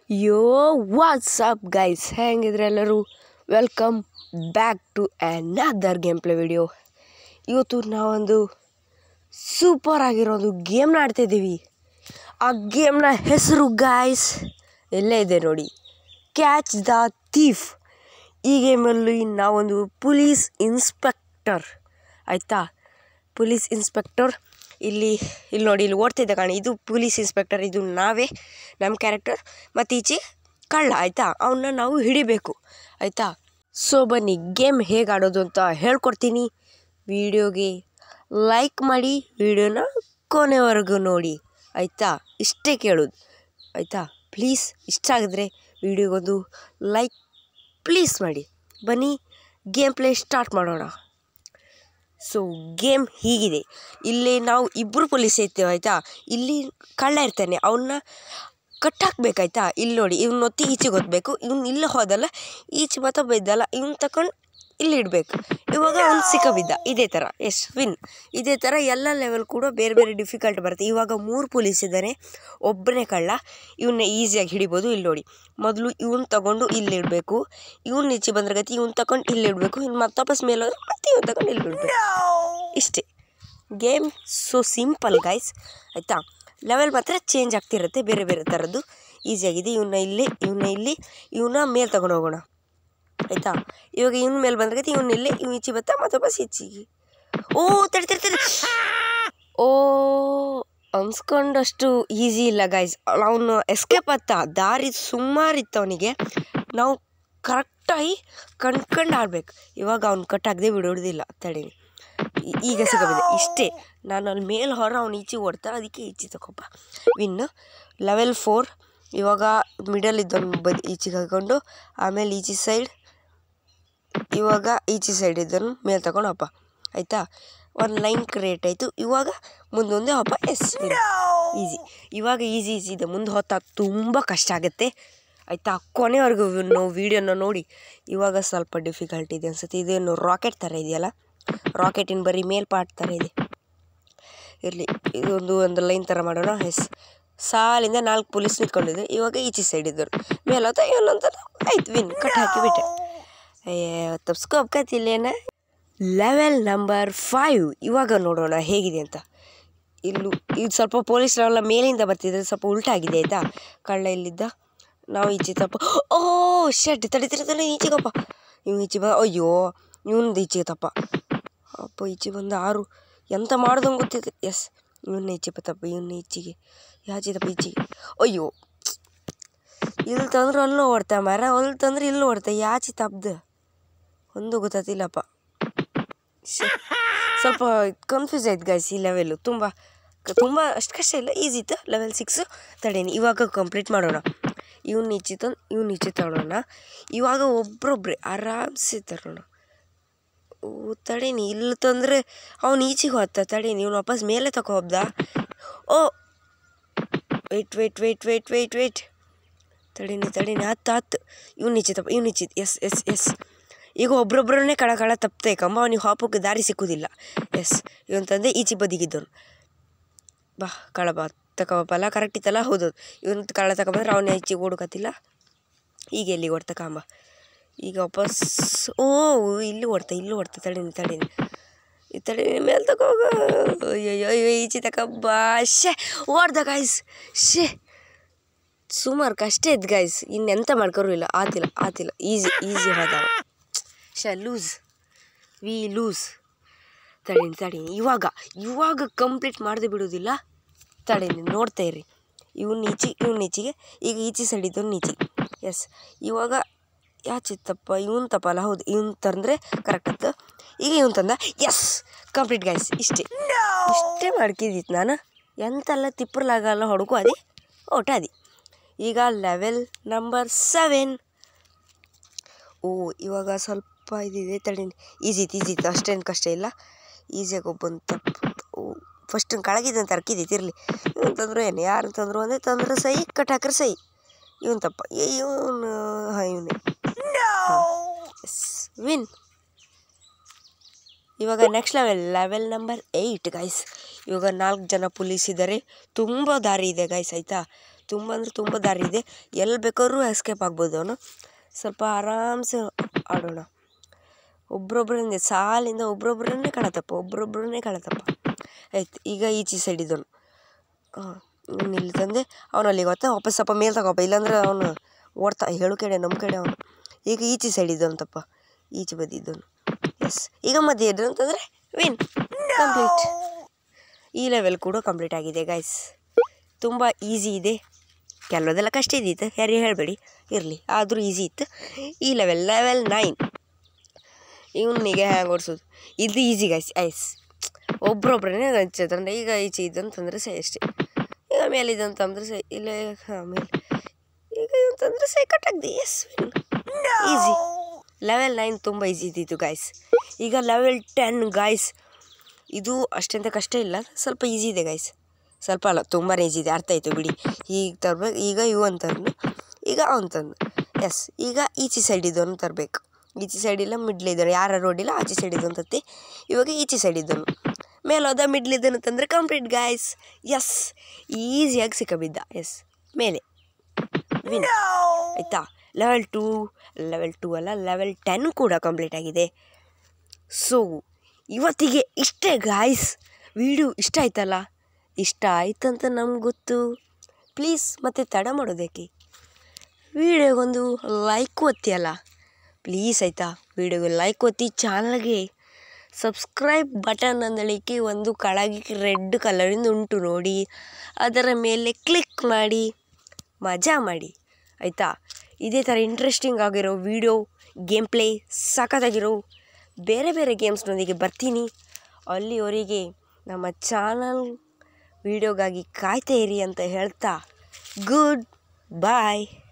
ಯೋ what's up guys ಹೆಂಗಿದ್ರೆ ಎಲ್ಲರೂ welcome back to another game play video ಇವತ್ತು ನಾವೊಂದು ಸೂಪರ್ ಆಗಿರೋ ಒಂದು ಗೇಮ್ನ ಆಡ್ತಿದ್ದೀವಿ ಆ ಗೇಮ್ನ ಹೆಸರು ಗಾಯ್ಸ್ ಎಲ್ಲೇ ಇದೆ ನೋಡಿ ಕ್ಯಾಚ್ ದ ಥೀಫ್ ಈ ಗೇಮಲ್ಲಿ ನಾವೊಂದು ಪೊಲೀಸ್ ಇನ್ಸ್ಪೆಕ್ಟರ್ ಆಯಿತಾ ಪೊಲೀಸ್ ಇನ್ಸ್ಪೆಕ್ಟರ್ ಇಲ್ಲಿ ಇಲ್ಲಿ ನೋಡಿ ಇಲ್ಲಿ ಓಡ್ತಿದ್ದೆ ಕಾಣಿ ಇದು ಪೊಲೀಸ್ ಇನ್ಸ್ಪೆಕ್ಟರ್ ಇದು ನಾವೇ ನಮ್ಮ ಕ್ಯಾರೆಕ್ಟರ್ ಮತ್ತು ಈಚೆ ಕಳ್ಳ ಆಯಿತಾ ಅವನ್ನ ನಾವು ಹಿಡಿಬೇಕು ಆಯಿತಾ ಸೊ ಬನ್ನಿ ಗೇಮ್ ಹೇಗೆ ಆಡೋದು ಅಂತ ಹೇಳ್ಕೊಡ್ತೀನಿ ವಿಡಿಯೋಗೆ ಲೈಕ್ ಮಾಡಿ ವಿಡಿಯೋನ ಕೊನೆವರೆಗೂ ನೋಡಿ ಆಯಿತಾ ಇಷ್ಟೇ ಕೇಳೋದು ಆಯಿತಾ ಪ್ಲೀಸ್ ಇಷ್ಟ ಆಗಿದ್ರೆ ವಿಡಿಯೋಗೊಂದು ಲೈಕ್ ಪ್ಲೀಸ್ ಮಾಡಿ ಬನ್ನಿ ಗೇಮ್ ಪ್ಲೇ ಸ್ಟಾರ್ಟ್ ಮಾಡೋಣ ಸೊ ಗೇಮ್ ಹೀಗಿದೆ ಇಲ್ಲಿ ನಾವು ಇಬ್ಬರು ಪೊಲೀಸ್ ಇರ್ತೇವೆ ಆಯಿತಾ ಇಲ್ಲಿ ಕಳ್ಳ ಇರ್ತಾನೆ ಅವನ್ನ ಕಟ್ಟಾಕ್ಬೇಕಾಯ್ತಾ ಇಲ್ಲಿ ನೋಡಿ ಇವ್ನ ಒತ್ತಿ ಈಚೆಗೆ ಒತ್ತಬೇಕು ಇವ್ನು ಇಲ್ಲಿ ಹೋದಲ್ಲ ಈಚೆ ಮಾತ್ರ ಬಿದ್ದಲ್ಲ ಇವ್ನ ತಗೊಂಡು ಇಲ್ಲಿ ಇಡಬೇಕು ಇವಾಗ ಅವ್ನು ಸಿಕ್ಕ ಬಿದ್ದ ಇದೇ ಥರ ಎಸ್ ವಿನ್ ಇದೇ ಥರ ಎಲ್ಲ ಲೆವೆಲ್ ಕೂಡ ಬೇರೆ ಬೇರೆ ಡಿಫಿಕಲ್ಟ್ ಬರುತ್ತೆ ಇವಾಗ ಮೂರು ಪೊಲೀಸ್ ಇದ್ದಾನೆ ಒಬ್ಬನೇ ಕಳ್ಳ ಇವನ್ನ ಈಸಿಯಾಗಿ ಹಿಡಿಬೋದು ಇಲ್ಲಿ ನೋಡಿ ಮೊದಲು ಇವ್ನ ತಗೊಂಡು ಇಲ್ಲಿ ಇಡಬೇಕು ಇವ್ನ ಈಚೆ ಬಂದ್ರೆ ಗತಿ ಇವ್ನ ತಗೊಂಡು ಇಲ್ಲಿ ಇಡಬೇಕು ಇನ್ನು ಮತ್ತೆ ವಾಪಸ್ ಮೇಲೆ ಹೋದ್ರೆ ಮತ್ತೆ ಇವ್ನ ತಗೊಂಡು ಇಲ್ಲಿ ಇಡಬೇಕು ಇಷ್ಟೇ ಗೇಮ್ ಸೊ ಸಿಂಪಲ್ ಗೈಸ್ ಆಯಿತಾ ಲೆವೆಲ್ ಮಾತ್ರ ಚೇಂಜ್ ಆಗ್ತಿರುತ್ತೆ ಬೇರೆ ಬೇರೆ ಥರದ್ದು ಈಸಿಯಾಗಿದೆ ಇವನ್ನ ಇಲ್ಲಿ ಇವನ್ನ ಇಲ್ಲಿ ಇವನ್ನ ಮೇಲೆ ತಗೊಂಡು ಹೋಗೋಣ ಆಯಿತಾ ಇವಾಗ ಇವನ ಮೇಲೆ ಬಂದ್ರೆ ಇವನ್ನ ಇಲ್ಲಿ ಇವ್ನು ಈಚೆ ಬತ್ತಾ ಮತ್ತೆ ವಾಪಸ್ ಈಚೆಗೆ ಓ ತಡಿ ತಡಿ ತಡಿ ಓ ಅನ್ಸ್ಕೊಂಡಷ್ಟು ಈಸಿ ಇಲ್ಲ ಗೈಸ್ ಅವನು ಎಸ್ಕೇಪ್ ಆತ ದಾರಿ ಸುಮಾರು ಇತ್ತು ಅವನಿಗೆ ನಾವು ಕರೆಕ್ಟಾಗಿ ಕಣ್ಕಂಡು ಆಡ್ಬೇಕು ಇವಾಗ ಅವ್ನು ಕಟ್ಟಾಗದೆ ಬಿಡೋದಿಲ್ಲ ತಡಿ ಈ- ಈಗ ಸಿಗಬಿದೆ ಇಷ್ಟೇ ನಾನು ಅಲ್ಲಿ ಮೇಲೆ ಹೊರ ಅವ್ನು ಈಚೆ ಓಡ್ತಾ ಅದಕ್ಕೆ ಈಚೆ ತಗೊಪ್ಪ ವಿನ್ ಲೆವೆಲ್ ಫೋರ್ ಇವಾಗ ಮಿಡಲ್ ಇದ್ದವನು ಬದಿ ಈಚೆಗೆ ಹಾಕೊಂಡು ಆಮೇಲೆ ಈಚೆ ಸೈಡ್ ಇವಾಗ ಈಚೆ ಸೈಡ್ ಇದ್ದನು ಮೇಲೆ ತಗೊಂಡು ಹಪ್ಪ ಆಯಿತಾ ಒಂದು ಲೈನ್ ಕ್ರಿಯೇಟ್ ಆಯಿತು ಇವಾಗ ಮುಂದೊಂದೇ ಹಪ್ಪ ಎಸ್ ಈಸಿ ಇವಾಗ ಈಸಿ ಈಸಿ ಇದೆ ಮುಂದೆ ಹೊತ್ತ ತುಂಬ ಕಷ್ಟ ಆಗುತ್ತೆ ಆಯಿತಾ ಕೊನೆವರೆಗೂ ನಾವು ವೀಡಿಯೋನ ನೋಡಿ ಇವಾಗ ಸ್ವಲ್ಪ ಡಿಫಿಕಲ್ಟ್ ಇದೆ ಅನ್ಸುತ್ತೆ ಇದೇನು ರಾಕೆಟ್ ಥರ ಇದೆಯಲ್ಲ ರಾಕೆಟಿನ ಬರೀ ಮೇಲ್ಪಾಟ್ ಥರ ಇದೆ ಇರಲಿ ಇದೊಂದು ಒಂದು ಲೈನ್ ಥರ ಮಾಡೋಣ ಎಸ್ ಸಾಲಿಂದ ನಾಲ್ಕು ಪೊಲೀಸ್ ನಿಂತ್ಕೊಂಡಿದ್ರು ಇವಾಗ ಈಚೆ ಸೈಡ್ ಇದ್ದರು ಮೇಲತ್ತ ಏನಂತ ಆಯ್ತು ವಿನ್ ಕಟ್ ಹಾಕಿಬಿಟ್ಟೆ ಅಯ್ಯ ತಪ್ಸ್ಕೊ ಒಪ್ಕತಿಲ್ಲೇನ ಲೆವೆಲ್ ನಂಬರ್ ಫೈವ್ ಇವಾಗ ನೋಡೋಣ ಹೇಗಿದೆ ಅಂತ ಇಲ್ಲೂ ಇದು ಸ್ವಲ್ಪ ಪೊಲೀಸರೆಲ್ಲ ಮೇಲಿಂದ ಬರ್ತಿದ್ರೆ ಸ್ವಲ್ಪ ಉಲ್ಟಾಗಿದೆ ಆಯಿತಾ ಕಳ್ಳ ಇಲ್ಲಿದ್ದ ನಾವು ಈಚೆ ತಪ್ಪ ಓ ಶೆಡ್ ತಡಿ ತಡಿ ತಡಿ ಈಚೆಗಪ್ಪ ಇವ್ ಈಚೆ ಬ ಅಯ್ಯೋ ಇವನ್ದು ಈಚೆಗೆ ತಪ್ಪ ಅಪ್ಪ ಈಚೆ ಬಂದ ಆರು ಎಂತ ಮಾಡ್ದಂಗೆ ಗೊತ್ತಿದೆ ಎಸ್ ಇವನ್ನ ಈಚೆ ಬತ್ತಪ್ಪ ಇವನ್ನ ಈಚೆಗೆ ಯಾಚೆ ತಪ್ಪ ಈಚೆಗೆ ಅಯ್ಯೋ ಇಲ್ಲಿ ತಂದ್ರೆ ಅಲ್ಲೂ ಓಡ್ತಾ ಮರ ಅಲ್ಲಿ ತಂದ್ರೆ ಇಲ್ಲೂ ಓಡ್ತಾ ಯಾಚೆ ತಪ್ದು ಒಂದು ಗೊತ್ತಾತಿಲ್ಲಪ್ಪ ಶ್ಯೆ. ಸ್ವಲ್ಪ ಕನ್ಫ್ಯೂಸ್ ಆಯ್ತು ಗೈಸ್ ಈ ಲೆವೆಲ್ಲು ತುಂಬ ತುಂಬ ಅಷ್ಟು ಕಷ್ಟ ಇಲ್ಲ ಈಸಿ ಇತ್ತು ಲೆವೆಲ್ ಸಿಕ್ಸು ತಡೀನಿ ಇವಾಗ ಕಂಪ್ಲೀಟ್ ಮಾಡೋಣ ಇವ್ನ ಈಚೆ ತಂದು ಇವ್ನ ಈಚೆ ತಗೊಳ್ಳೋಣ ಇವಾಗ ಒಬ್ರೊಬ್ರೆ ಆರಾಮ್ಸೆ ತರೋಣ ಓ ತಡೀನಿ ಇಲ್ಲಿ ತಂದರೆ ಅವ್ನು ಈಚೆಗೆ ಹೋಗ್ತಾ ತಡೀನಿ ಇವ್ನು ವಾಪಸ್ ಮೇಲೆ ತಗೋ ಹೋಗ್ದ ಓ wait wait wait wait wait wait ತಡೀನಿ ತಡೀನಿ ಹತ್ತು ಹತ್ತು ಇವ್ನು ಈಚೆ ತಪ್ಪ ಇವ್ನು ಈಚೆ ಎಸ್ ಎಸ್ ಎಸ್ ಈಗ ಒಬ್ರೊಬ್ಬರನ್ನೇ ಕಳ ಕಳ ತಪ್ಪದೆ ಕಂಬ ಅವ್ನಿಗೆ ಹಾಪಕ್ಕೆ ದಾರಿ ಸಿಕ್ಕುದಿಲ್ಲ ಎಸ್ ಇವನ್ ತಂದೆ ಈಚೆ ಬದಿಗಿದ್ದವನು ಬಾ ಕಳ ಬಾ ತಗೋಬಲ್ಲ ಕರೆಕ್ಟ್ ಇತ್ತಲ್ಲ ಹೌದು ಇವನು ಕಳ್ಳ ತಗೊಂಬಂದ್ರೆ ಅವನ ಈಚೆಗೆ ಓಡ್ಕತ್ತಿಲ್ಲ ಈಗ ಎಲ್ಲಿ ಓಡ್ತಾ ಕಾಂಬ ಈಗ ವಾಪಸ್ ಓ ಇಲ್ಲಿ ಓಡ್ತಾ ಇಲ್ಲಿ ಓಡ್ತಾ ತಡೀನಿ ತಡೀನಿ ಈ ತಡೀನಿ ಮೇಲೆ ತಗೋಗ ಅಯ್ಯಯ್ಯೋ ಅಯ್ಯೋ ಈಚೆ ತಗೊಬ್ಬಾ ಶೇ ಓಡ್ದ ಗಾಯ್ಸ್ ಶೇ ಸುಮಾರು ಕಷ್ಟ ಇತ್ತು ಗೈಸ್ ಇನ್ನೆಂತ ಮಾಡ್ಕೊರು ಇಲ್ಲ ಆತಿಲ್ಲ ಆತಿಲ್ಲ ಈಸಿ ಈಸಿ ಹೋದವ ಶ ಲೂಸ್ ವಿ ಲೂಸ್ ತಡೀನಿ ತಡೀನಿ ಇವಾಗ ಇವಾಗ ಕಂಪ್ಲೀಟ್ ಮಾಡದೆ ಬಿಡೋದಿಲ್ಲ ತಡೀನಿ ನೋಡ್ತಾ ಇರ್ರಿ ಇವ್ನ ಈಚೆ ಇವ್ನ ಈಚೆಗೆ ಈಗ ಈಚೆ ಸೈಡ್ ಇದ್ದವ್ನು ಈಚೆಗೆ ಎಸ್ ಇವಾಗ ಯಾಚೆ ತಪ್ಪ ಇವನ್ ತಪ್ಪಲ್ಲ ಹೌದು ಇವನ್ ತಂದರೆ ಕರೆಕ್ಟ್ ಆಯ್ತು ಈಗ ಇವನ್ ತಂದ ಎಸ್ ಕಂಪ್ಲೀಟ್ ಗೈಸ್ ಇಷ್ಟೇ ಇಷ್ಟೇ ಮಾಡ್ಕಿದ್ದಿತ್ತು ನಾನು ಎಂತೆಲ್ಲ ತಿಪ್ಪರ್ಲಾಗಲ್ಲ ಹೊಡ್ಕೊ ಅದಿ ಓಟ ಅದಿ ಈಗ ಲೆವೆಲ್ ನಂಬರ್ ಸೆವೆನ್ ಓ ಇವಾಗ ಸ್ವಲ್ಪ ಇದಿದೆ ತಡೀನಿ ಈಸಿ ಇತ್ತು ಈಸಿ ಇತ್ತು ಅಷ್ಟೇನು ಕಷ್ಟ ಇಲ್ಲ ಈಸಿಯಾಗಿ ಒಬ್ಬೊಂದು ತಪ್ಪು ಓ ಫಸ್ಟ್ ಕೆಳಗಿದ್ದಂತ ಅರ್ಕಿದೈತಿ ಇರಲಿ ಇವನು ತಂದ್ರು ಏನು ಯಾರು ತಂದ್ರು ಅಂದರೆ ತಂದ್ರೆ ಸೈ ಕಟ್ ಹಾಕ್ರೆ ಸೈ ಇವನು ತಪ್ಪ ಇವನು ಹಾಂ ಇವನೇ ಎಸ್ ವಿನ್ ಇವಾಗ next level level number eight guys ಇವಾಗ ನಾಲ್ಕು ಜನ ಪೊಲೀಸ್ ಇದ್ದಾರೆ ತುಂಬ ದಾರಿ ಇದೆ ಗೈಸ್ ಆಯಿತಾ ತುಂಬ ಅಂದರೆ ತುಂಬ ದಾರಿ ಇದೆ ಎಲ್ಲಿ ಬೇಕಾದ್ರೂ ಎಸ್ಕೇಪ್ ಆಗ್ಬೋದು ಅವನು ಸ್ವಲ್ಪ ಆರಾಮ್ಸೆ ಆಡೋಣ ಒಬ್ರೊಬ್ಬರನ್ನೇ ಸಾಲಿಂದ ಒಬ್ರೊಬ್ಬರನ್ನೇ ಕಳತಪ್ಪ ಒಬ್ರೊಬ್ಬರನ್ನೇ ಕಳತಪ್ಪ ಆಯ್ತು ಈಗ ಈಚೆ ಸೈಡ್ ಇದ್ದವನು ಹಾಂ ಇವ್ನು ಇಲ್ಲಿ ತಂದೆ ಅವನು ಅಲ್ಲಿಗೆ ಗೊತ್ತಾ ವಾಪಸ್ ಸ್ವಲ್ಪ ಮೇಲೆ ತಗೋಪ್ಪ ಇಲ್ಲಾಂದ್ರೆ ಅವನು ಓಡ್ತಾ ಹೇಳು ಕಡೆ ನಮ್ಮ ಕಡೆ ಅವನು ಈಗ ಈಚೆ ಸೈಡ್ ಇದ್ದವನು ತಪ್ಪ ಈಚೆ ಬದಿ ಇದ್ದವನು ಎಸ್ ಈಗ ಮಧ್ಯೆ ಇದ್ದು ಅಂತಂದರೆ ವಿನ್ ಕಂಪ್ಲೀಟ್ ಈ ಲೆವೆಲ್ ಕೂಡ ಕಂಪ್ಲೀಟ್ ಆಗಿದೆ ಗೈಸ್ ತುಂಬ ಈಸಿ ಇದೆ ಕೆಲವದೆಲ್ಲ ಕಷ್ಟ ಇದ್ದಿತ್ತು ಯಾರು ಹೇಳಬೇಡಿ ಇರಲಿ ಆದರೂ ಈಸಿ ಇತ್ತು ಈ ಲೆವೆಲ್ ಲೆವೆಲ್ ನೈನ್ ಇವನಿಗೆ ಹ್ಯಾಂಗೆ ಓಡಿಸೋದು ಇದು ಈಸಿ ಗೈಸ್ ಐಸ್ ಒಬ್ರೊಬ್ರನ್ನೇ ಹಚ್ಚದಂದ್ರೆ ಈಗ ಈಚೆ ಇದ್ದಂತಂದ್ರೆ ಸೈ ಅಷ್ಟೇ ಈಗ ಮೇಲಿದ್ದಂತಂದ್ರೆ ಸೈ ಇಲ್ಲ ಹಾಂ ಮೇಲೆ ಈಗ ಇವಂತಂದ್ರೆ ಸೈ ಕಟ್ಟಾಗ್ದೆ ಎಸ್ ಈಸಿ ಲೆವೆಲ್ ನೈನ್ ತುಂಬ ಈಸಿ ಇದ್ದಿತ್ತು ಗಾಯ್ಸ್ ಈಗ ಲೆವೆಲ್ ಟೆನ್ ಗಾಯ್ಸ್ ಇದು ಅಷ್ಟಂತ ಕಷ್ಟ ಇಲ್ಲ ಸ್ವಲ್ಪ ಈಸಿ ಇದೆ ಗೈಸ್ ಸ್ವಲ್ಪ ಅಲ್ಲ ತುಂಬಾ ಈಸಿ ಇದೆ ಅರ್ಥ ಆಯಿತು ಬಿಡಿ ಈಗ ತರ್ಬೇಕು ಈಗ ಇವು ಅಂತಂದು ಈಗ ಅವ್ನು ತಂದು ಎಸ್ ಈಗ ಈಚೆ ಸೈಡ್ ಇದ್ದವನು ತರಬೇಕು ಈಚೆ ಸೈಡ್ ಇಲ್ಲ ಮಿಡ್ಲ್ ಇದ್ದವನು ಯಾರ ರೋಡಿಲ್ಲ ಆಚೆ ಸೈಡ್ ಇದ್ದವನು ತತ್ತಿ ಇವಾಗ ಈಚೆ ಸೈಡ್ ಇದ್ದವನು ಮೇಲೆ ಹೋದ ಮಿಡ್ಲ್ ಇದ್ದನು ತಂದರೆ ಕಂಪ್ಲೀಟ್ ಗಾಯ್ಸ್ ಎಸ್ ಈಸಿಯಾಗಿ ಸಿಕ್ಕಬಿದ್ದ ಎಸ್ ಮೇಲೆ ವಿನ್ ಆಯಿತಾ ಲೆವೆಲ್ ಟೂ ಲೆವೆಲ್ ಟೂ ಅಲ್ಲ ಲೆವೆಲ್ ಟೆನ್ ಕೂಡ ಕಂಪ್ಲೀಟ್ ಆಗಿದೆ ಸೊ ಇವತ್ತಿಗೆ ಇಷ್ಟೇ ಗಾಯ್ಸ್ ವಿಡಿಯೋ ಇಷ್ಟ ಆಯ್ತಲ್ಲ ಇಷ್ಟ ಆಯ್ತಂತ ನಮ್ಗೆ ಗೊತ್ತು ಪ್ಲೀಸ್ ಮತ್ತೆ ತಡ ಮಾಡೋದೇಕೆ ವಿಡಿಯೋಗೊಂದು ಲೈಕ್ ಒತ್ತಿಯಲ್ಲ ಪ್ಲೀಸ್ ಆಯಿತಾ ವಿಡಿಯೋಗೆ ಲೈಕ್ ಒತ್ತಿ ಚಾನಲ್ಗೆ ಸಬ್ಸ್ಕ್ರೈಬ್ ಬಟನ್ ಅಂದಳಿಕೆ ಒಂದು ಕೆಳಗೆ ರೆಡ್ ಕಲರಿಂದ ಉಂಟು ನೋಡಿ ಅದರ ಮೇಲೆ ಕ್ಲಿಕ್ ಮಾಡಿ ಮಜಾ ಮಾಡಿ ಆಯಿತಾ ಇದೇ ಥರ ಇಂಟ್ರೆಸ್ಟಿಂಗ್ ಆಗಿರೋ ವಿಡಿಯೋ ಗೇಮ್ ಪ್ಲೇ ಸಖತ್ತಾಗಿರೋ ಬೇರೆ ಬೇರೆ ಗೇಮ್ಸ್ನೊಂದಿಗೆ ಬರ್ತೀನಿ ಅಲ್ಲಿವರೆಗೆ ನಮ್ಮ ಚಾನಲ್ ವಿಡಿಯೋಗಾಗಿ ಕಾಯ್ತಾ ಇರಿ ಅಂತ ಹೇಳ್ತಾ ಗುಡ್ ಬಾಯ್